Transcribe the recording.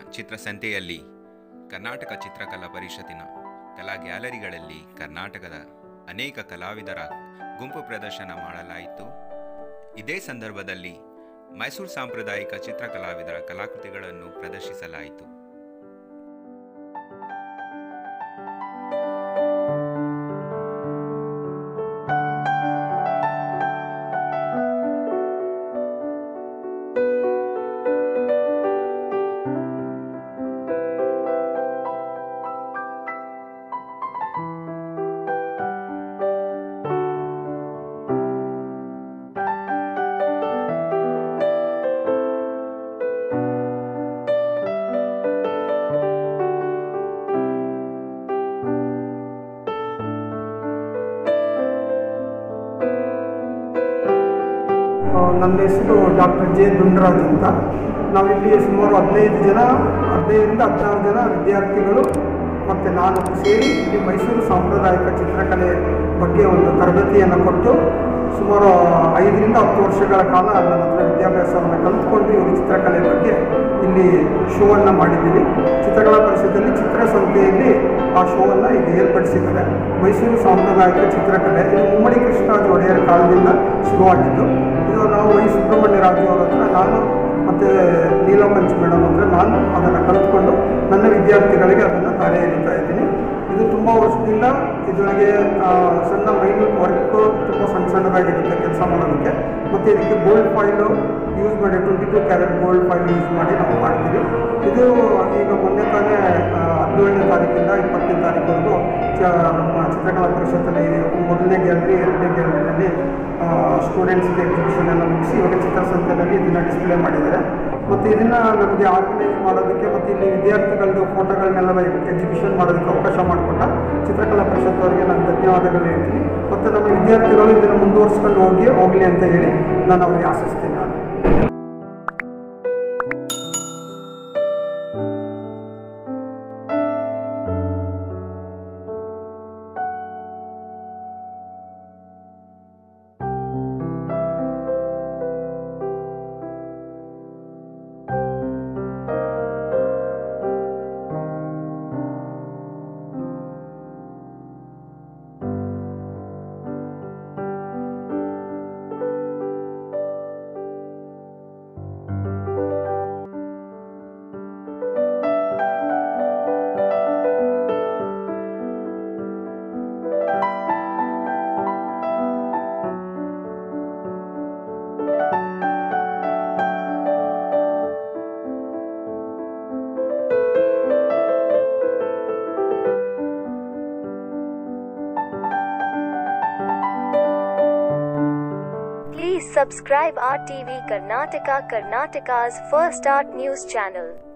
ಚಿತ್ರಸಂತೆಯಲ್ಲಿ ಕರ್ನಾಟಕ ಚಿತ್ರಕಲಾ ಪರಿಷತ್ತಿನ ಕಲಾ ಗ್ಯಾಲರಿಗಳಲ್ಲಿ ಕರ್ನಾಟಕದ ಅನೇಕ ಕಲಾವಿದರ ಗುಂಪು ಪ್ರದರ್ಶನ ಮಾಡಲಾಯಿತು ಇದೇ ಸಂದರ್ಭದಲ್ಲಿ ಮೈಸೂರು ಸಾಂಪ್ರದಾಯಿಕ ಚಿತ್ರಕಲಾವಿದರ ಕಲಾಕೃತಿಗಳನ್ನು ಪ್ರದರ್ಶಿಸಲಾಯಿತು ಆ, ನನ್ನ ಹೆಸರು ಡಾಕ್ಟರ್ ಜೆ ದುಂಡರಾಜ್ ಅಂತ ನಾವಿಲ್ಲಿ ಸುಮಾರು ಹದಿನೈದು ಜನ ಹದಿನೈದರಿಂದ ಹದಿನಾರು ಜನ ವಿದ್ಯಾರ್ಥಿಗಳು ಮತ್ತು ನಾನು ಸೇರಿ ಇಲ್ಲಿ ಮೈಸೂರು ಸಾಂಪ್ರದಾಯಿಕ ಚಿತ್ರಕಲೆ ಬಗ್ಗೆ ಒಂದು ತರಬೇತಿಯನ್ನು ಕೊಟ್ಟು ಸುಮಾರು ಐದರಿಂದ ಹತ್ತು ವರ್ಷಗಳ ಕಾಲ ನನ್ನ ಹತ್ರ ವಿದ್ಯಾಭ್ಯಾಸವನ್ನು ಕಲಿತ್ಕೊಂಡು ಇವರು ಚಿತ್ರಕಲೆ ಬಗ್ಗೆ ಇಲ್ಲಿ ಶೋವನ್ನು ಮಾಡಿದ್ದೀವಿ ಚಿತ್ರಕಲಾ ಪರಿಷತ್ತಲ್ಲಿ ಚಿತ್ರಸಂತೆಯಲ್ಲಿ ಆ ಶೋವನ್ನು ಈಗ ಏರ್ಪಡಿಸಿದ್ದಾರೆ ಮೈಸೂರು ಸಾಂಪ್ರದಾಯಿಕ ಚಿತ್ರಕಲೆ ಇದು ಮುಮ್ಮಡಿ ಕೃಷ್ಣರಾಜ ಒಡೆಯರ ಕಾಲದಿಂದ ಶುರುವಾಗಿದ್ದು ಇದು ನಾವು ವೈ ಸುಬ್ರಹ್ಮಣ್ಯ ರಾಜು ಅವರ ಹತ್ರ ನಾನು ಮತ್ತು ನೀಲಪಂಚ್ ಮೇಡಮ್ ಹತ್ರ ನಾನು ಅದನ್ನು ಕಲಿತ್ಕೊಂಡು ನನ್ನ ವಿದ್ಯಾರ್ಥಿಗಳಿಗೆ ಅದನ್ನು ಕಾರ್ಯ ಎರಿತಾ ಇದ್ದೀನಿ ಇದು ತುಂಬ ವರ್ಷದಿಂದ ಇದರೊಳಗೆ ಆ, ಸಣ್ಣ ಮೈನ್ಯೂಟ್ ವರ್ಕು ತುಂಬ ಸಣ್ಣ ಸಣ್ಣದಾಗಿರುತ್ತೆ ಕೆಲಸ ಮಾಡೋದಕ್ಕೆ ಮತ್ತು ಇದಕ್ಕೆ ಗೋಲ್ಡ್ ಫಾಯಿಲು ಯೂಸ್ ಮಾಡಿ twenty two carat gold foil use ಮಾಡಿ ನಾವು ಮಾಡ್ತೀವಿ ಇದು ಈಗ ಮೊನ್ನೆ ತಾನೇ ಆ, ಹದಿನೇಳನೇ ತಾರೀಕಿಂದ ಇಪ್ಪತ್ತನೇ ತಾರೀಕುವರೆಗೂ ಚ ನಮ್ಮ ಚಿತ್ರಕಲಾ ಪರಿಷತ್ತಲ್ಲಿ ಮೊದಲನೇ ಗ್ಯಾಲರಿ ಎರಡನೇ ಗ್ಯಾಲರಿನಲ್ಲಿ ಸ್ಟೂಡೆಂಟ್ಸ್ಗೆ ಎಕ್ಸಿಬಿಷನ್ ಎಲ್ಲ ಮುಗಿಸಿ ಇವಾಗ ಚಿತ್ರಸಂತೆಯಲ್ಲಿ ಇದನ್ನು ಡಿಸ್ಪ್ಲೇ ಮಾಡಿದ್ದಾರೆ ಮತ್ತು ಇದನ್ನು ನಮಗೆ ಆರ್ಗನೈಸ್ ಮಾಡೋದಕ್ಕೆ ಮತ್ತು ಇಲ್ಲಿ ವಿದ್ಯಾರ್ಥಿಗಳದ್ದು ಫೋಟೋಗಳನ್ನೆಲ್ಲ ಎಕ್ಸಿಬಿಷನ್ ಮಾಡೋದಕ್ಕೆ ಅವಕಾಶ ಮಾಡಿಕೊಟ್ಟ ಚಿತ್ರಕಲಾ ಪರಿಷತ್ ಅವರಿಗೆ ನಾನು ಧನ್ಯವಾದಗಳು ಹೇಳ್ತೀನಿ ಮತ್ತು ನಮ್ಮ ವಿದ್ಯಾರ್ಥಿಗಳು ಇದನ್ನು ಮುಂದುವರಿಸ್ಕೊಂಡು ಹೋಗಿ ಹೋಗಲಿ ಅಂತ ಹೇಳಿ ನಾನು ಅವರಿಗೆ ಆಶಿಸ್ತೀನಿ ನಾನು Please subscribe our TV Karnataka Karnataka's first art news channel.